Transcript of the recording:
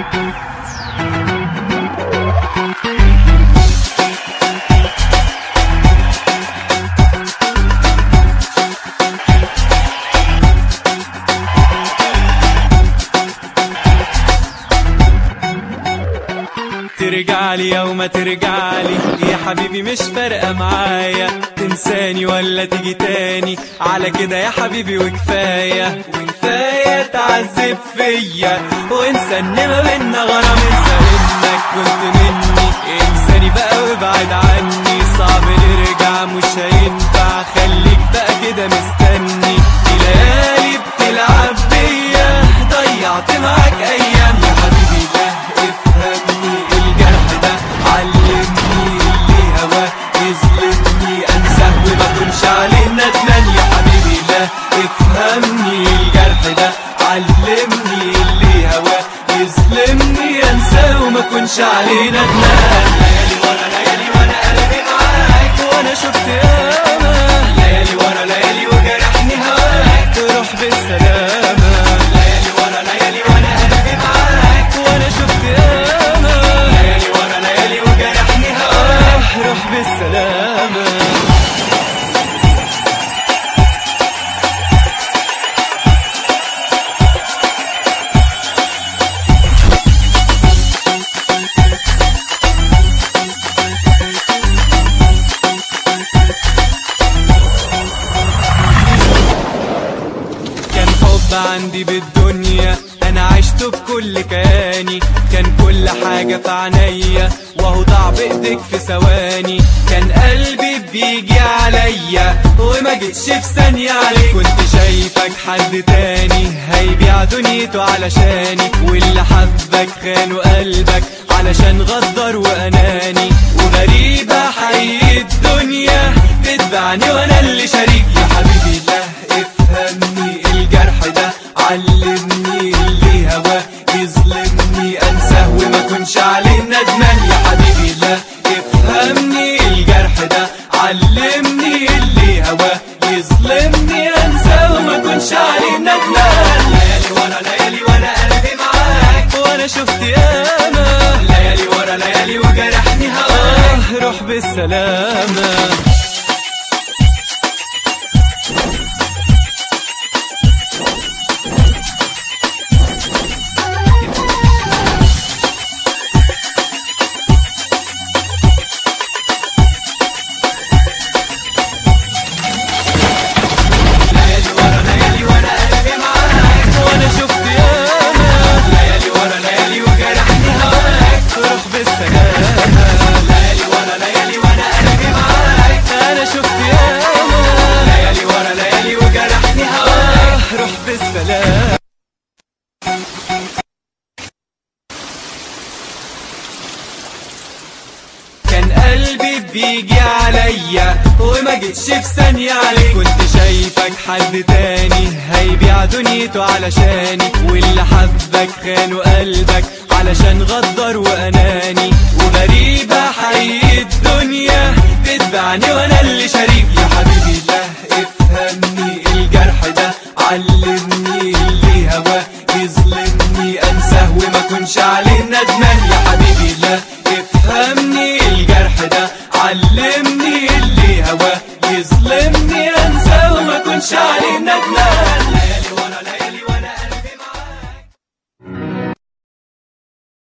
ترجعلي او ما ترجعلي يا حبيبي مش فارقه معايا تنساني ولا تيجي تاني على كده يا حبيبي وكفايه وكفايه تعذب فيا وانسى ان ما بينا غرام انسى انك كنت مني انساني بقى وابعد عني صعب نرجع مش هينفع خليك بقى كده مستني دي ليالي بتلعب بيا ضيعت معاك ايام يا حبيبي ده افهمني الجرح ده علمني اللي هواه يظلمني انساه وما اكونش عليه ندمان يا حبيبي لا افهمني الجرح ده علمني اللي هواه يظلمني انساه وما اكونش عليه ندمان ليالي ورا ليالي وانا قلبي معاك وانا شفت ياما ليالي ورا ليالي وجرحني هواك روح بالسلامة ليالي ورا ليالي وانا قلبي معاك وانا شفت ياما ليالي ورا ليالي وجرحني هواك روح بالسلامة كان حب عندي بالدنيا انا عشته بكل كياني كان كل حاجة في عينيا وهو ضاع بايدك في ثواني كان قلبي بيجي عليا وما جيتش في ثانية عليك كنت شايفك حد تاني هيبيع دنيته علشاني واللي حبك خانوا قلبك علشان غدر واناني وغريبة حي الدنيا بتبعني وانا اللي شريك يا حبيبي لا افهمني الجرح ده علمني اللي هواه يظلمني انساه وما كنش عليه ندمان يا حبيبي لا افهمني الجرح ده علمني اللي هواه يظلمني انساه وما كنش عليه ندمان ليالي ورا ليالي وانا قلبي معاك وانا شفت ياما ليالي ورا ليالي وجرحني هواك روح بالسلامه ليالي ورا ليالي وانا قلبي معاك وانا شفت ياما ليالي ورا ليالي وجرحني هواك روح بالسلامة ليالي ورا ليالي وانا قلبي معاك انا شفت ياما ليالي ورا ليالي وجرحني هواك روح بالسلامة كان قلبي بيجي عليا وما جيتش في ثانية عليك كنت شايفك حد تاني هيبيع دنيته علشاني واللي حبك خانوا قلبك علشان غدر واناني وغريبة حي الدنيا بتبعني وانا اللي شريك يا حبيبي لا افهمني الجرح ده علمني اللي هواه يظلمني انساه وما كنش عليه